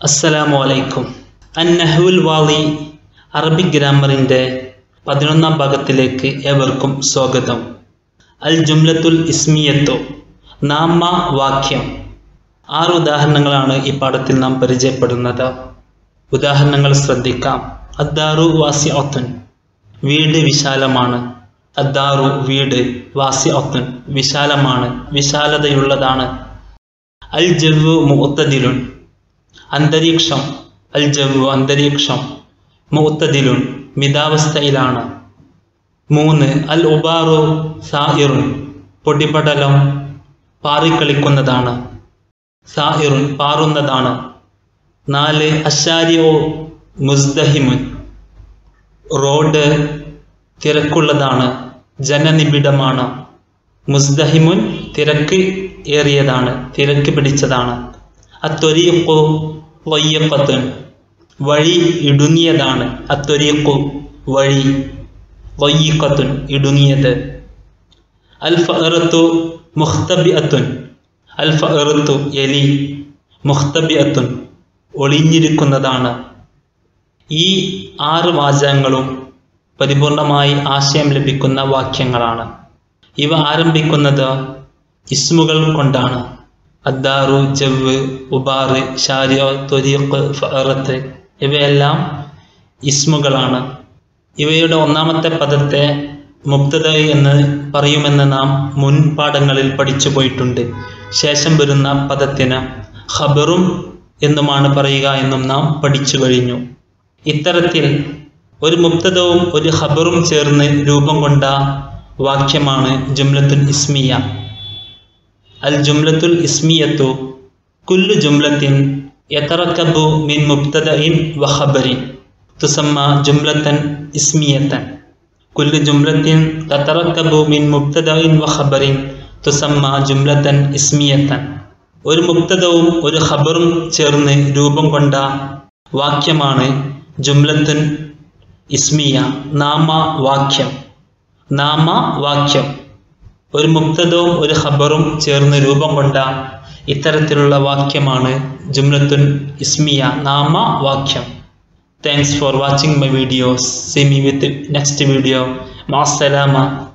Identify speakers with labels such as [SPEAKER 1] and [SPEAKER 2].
[SPEAKER 1] അസ്സലാമു അലൈക്കും അൻ നഹ്വുൽ വാളി അറബിക് ഗ്രാമറിൻ്റെ പതിനൊന്നാം ഭാഗത്തിലേക്ക് ഏവർക്കും സ്വാഗതം അൽ ജുംലത്തുൽ ഇസ്മിയത്തു നാമ വാക്യം ആറ് ഉദാഹരണങ്ങളാണ് ഈ പാഠത്തിൽ നാം പരിചയപ്പെടുന്നത് ഉദാഹരണങ്ങൾ ശ്രദ്ധിക്കാം അദ്ദാറു വാസി ഒത്തുൻ വീട് വിശാലമാണ് അദ്ദാറു വീട് വാസി ഒത്തുൻ വിശാലമാണ് വിശാലതയുള്ളതാണ് അൽ ജവ്വു മുഅത്തദിലുൻ അന്തരീക്ഷം അൽ ജവ്വു അന്തരീക്ഷം മുഅത്തദിലുൻ മിതാവസ്ഥയിലാണ് മൂന്ന് അൽ ഉബാറു സായിറുൻ പൊടിപടലം പാറിക്കളിക്കുന്നതാണ് സായിറുൻ പാറുന്നതാണ് നാല് അശാരിയോ മുസ്ദഹിമുൻ റോഡ് തിരക്കുള്ളതാണ് ജനനിബിഡമാണ് മുസ്ദഹിമുൻ തിരക്ക് ഏറിയതാണ് തിരക്ക് പിടിച്ചതാണ് അത്തൊരീഖു വയ്യപ്പത്തുൻ വഴി ഇടുങ്ങിയതാണ് അത്തൊരീഖു വഴി വയ്യിക്കത്തുൻ ഇടുങ്ങിയത് അൽ ഫറത്തു മുഖ്തബിഅത്തുൻ അൽ ഫറത്തു എലി മുഖ്തബിഅത്തുൻ ഒളിഞ്ഞിരിക്കുന്നതാണ് ഈ ആറ് വാചകങ്ങളും പരിപൂർണമായി ആശയം ലഭിക്കുന്ന വാക്യങ്ങളാണ് ഇവ ആരംഭിക്കുന്നത് ഇസ്മുകൾ കൊണ്ടാണ് അദ്ദാറു ജവ് ഉബാറ് ഷാരിയോ തൊരീഖ് ഫറത്ത് ഇവയെല്ലാം ഇസ്മുകളാണ് ഇവയുടെ ഒന്നാമത്തെ പദത്തെ മുക്തത എന്ന് പറയുമെന്ന് നാം മുൻ പാഠങ്ങളിൽ പഠിച്ചു പോയിട്ടുണ്ട് ശേഷം വരുന്ന പദത്തിന് ഖബറും എന്നുമാണ് പറയുക എന്നും നാം പഠിച്ചു കഴിഞ്ഞു ഇത്തരത്തിൽ ഒരു മുക്തതവും ഒരു ഖബറും ചേർന്ന് രൂപം കൊണ്ട വാക്യമാണ് ജുംലത്തുൽ ഇസ്മിയ അൽ ജുംലത്തുൽ ഇസ്മിയത്തു കുല്ലു ജുംലത്തിൻ യതറക്കബു മിൻ മുബ്തദഇൻ വ ഖബറിൻ തുസമ്മ ജുംലത്തൻ ഇസ്മിയത്തൻ കുല്ലു ജുംലത്തിൻ തതറക്കബു മിൻ മുബ്തദഇൻ വ ഖബറിൻ തുസമ്മ ജുംലത്തൻ ഇസ്മിയത്തൻ ഒരു മുക്തദവും ഒരു ഖബറും ചേർന്ന് രൂപം കൊണ്ട വാക്യമാണ് ജുംലത്തുൻ ഇസ്മിയ നാമ വാക്യം നാമ വാക്യം ഒരു മുക്തദവും ഒരു ഖബറും ചേർന്ന് രൂപം കൊണ്ട ഇത്തരത്തിലുള്ള വാക്യമാണ് ജുംലത്തുൻ ഇസ്മിയ നാമ വാക്യം thanks for watching my videos see me with next video മാസലാമ